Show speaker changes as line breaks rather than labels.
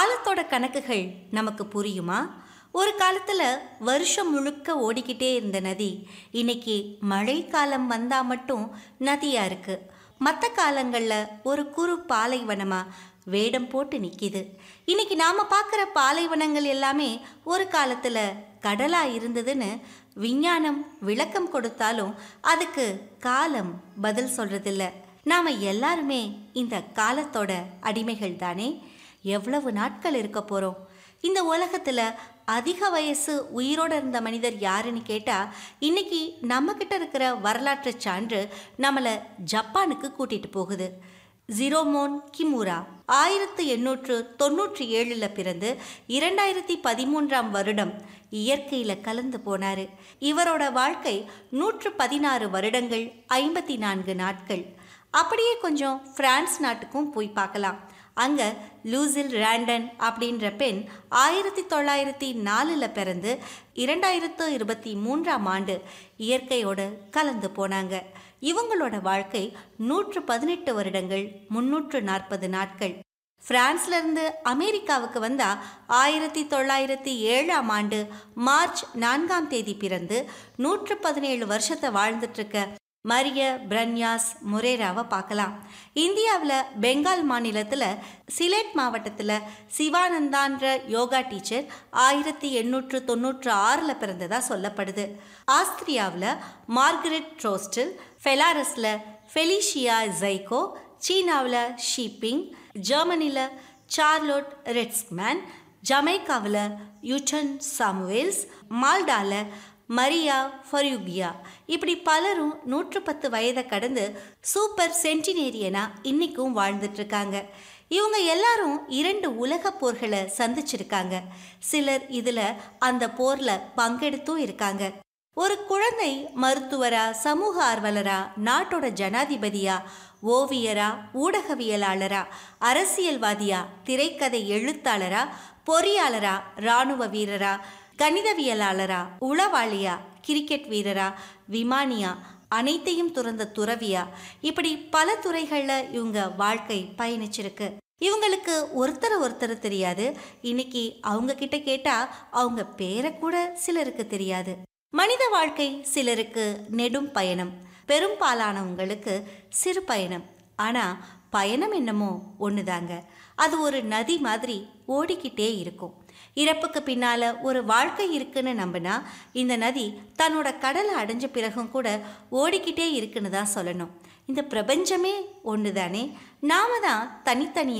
காலத்தோட கணக்குகள் நமக்கு புரியுமா ஒரு காலத்தில் வருஷம் முழுக்க ஓடிக்கிட்டே இருந்த நதி இன்னைக்கு மழைக்காலம் வந்தால் மட்டும் நதியாக இருக்கு மற்ற காலங்களில் ஒரு குறு பாலைவனமாக வேடம் போட்டு நிற்கிது இன்னைக்கு நாம் பார்க்குற பாலைவனங்கள் எல்லாமே ஒரு காலத்தில் கடலாக இருந்ததுன்னு விஞ்ஞானம் விளக்கம் கொடுத்தாலும் அதுக்கு காலம் பதில் சொல்றதில்ல நாம் எல்லாருமே இந்த காலத்தோட அடிமைகள் தானே எவ்வளவு நாட்கள் இருக்க போகிறோம் இந்த உலகத்தில் அதிக வயசு உயிரோடு இருந்த மனிதர் யாருன்னு கேட்டால் இன்னைக்கு நம்மக்கிட்ட இருக்கிற வரலாற்று சான்று நம்மளை ஜப்பானுக்கு கூட்டிகிட்டு போகுது ஜிரோமோன் கிமுரா ஆயிரத்து எண்ணூற்று தொண்ணூற்றி ஏழில் பிறந்து இரண்டாயிரத்தி பதிமூன்றாம் வருடம் இயற்கையில் கலந்து போனார் இவரோட வாழ்க்கை நூற்று பதினாறு வருடங்கள் ஐம்பத்தி நான்கு நாட்கள் அப்படியே கொஞ்சம் பிரான்ஸ் நாட்டுக்கும் போய் பார்க்கலாம் அங்கே லூசில் ரேண்டன் அப்படின்ற பெண் ஆயிரத்தி தொள்ளாயிரத்தி நாலில் பிறந்து இரண்டாயிரத்து இருபத்தி மூன்றாம் ஆண்டு இயற்கையோடு கலந்து போனாங்க இவங்களோட வாழ்க்கை நூற்று பதினெட்டு வருடங்கள் முன்னூற்று நாற்பது நாட்கள் பிரான்ஸ்ல இருந்து அமெரிக்காவுக்கு வந்தா ஆயிரத்தி தொள்ளாயிரத்தி ஏழாம் ஆண்டு மார்ச் நான்காம் தேதி பிறந்து நூற்று பதினேழு வருஷத்தை வாழ்ந்துட்டு இருக்க மரிய பிரன்யாஸ் முரேராவை பார்க்கலாம் இந்தியாவில் பெங்கால் மாநிலத்தில் சிலேட் மாவட்டத்தில் சிவானந்தான்ற யோகா டீச்சர் ஆயிரத்தி எண்ணூற்று தொண்ணூற்று ஆறில் பிறந்ததா சொல்லப்படுது ஆஸ்திரியாவில் மார்கரெட் ட்ரோஸ்டில் ஃபெலாரஸில் ஃபெலிஷியா ஜைகோ சீனாவில் ஷீப்பிங் ஜெர்மனியில் சார்லோட் ரெட்ஸ்மேன் ஜமைக்காவில் யூட்டன் சாமுவேல்ஸ் மால்டாவில் மரியா ஃபரியுகியா இப்படி பலரும் நூற்று பத்து வயதை கடந்து சூப்பர் சென்டினேரியனா இன்னைக்கும் வாழ்ந்துட்டு இருக்காங்க இவங்க எல்லாரும் இரண்டு உலக போர்களை சந்திச்சிருக்காங்க சிலர் இதில் அந்த போரில் பங்கெடுத்தும் இருக்காங்க ஒரு குழந்தை மருத்துவரா சமூக ஆர்வலரா நாட்டோட ஜனாதிபதியா ஓவியரா ஊடகவியலாளரா அரசியல்வாதியா திரைக்கதை எழுத்தாளரா பொறியாளரா இராணுவ வீரரா கணிதவியலாளரா உளவாளியா கிரிக்கெட் வீரரா விமானியா அனைத்தையும் துறந்த துறவியா இப்படி பல துறைகளில் இவங்க வாழ்க்கை பயணிச்சிருக்கு இவங்களுக்கு ஒருத்தர் ஒருத்தர் தெரியாது இன்னைக்கு அவங்க கிட்ட கேட்டா அவங்க பேரை கூட சிலருக்கு தெரியாது மனித வாழ்க்கை சிலருக்கு நெடும் பயணம் பெரும்பாலானவங்களுக்கு சிறு பயணம் ஆனால் பயணம் என்னமோ ஒன்றுதாங்க அது ஒரு நதி மாதிரி ஓடிக்கிட்டே இருக்கும் இறப்புக்கு பின்னால் ஒரு வாழ்க்கை இருக்குன்னு நம்பினா இந்த நதி தன்னோட கடலை அடைஞ்ச பிறகும் கூட ஓடிக்கிட்டே இருக்குன்னு தான் சொல்லணும் இந்த பிரபஞ்சமே ஒன்று தானே நாம தான் தனித்தனியாக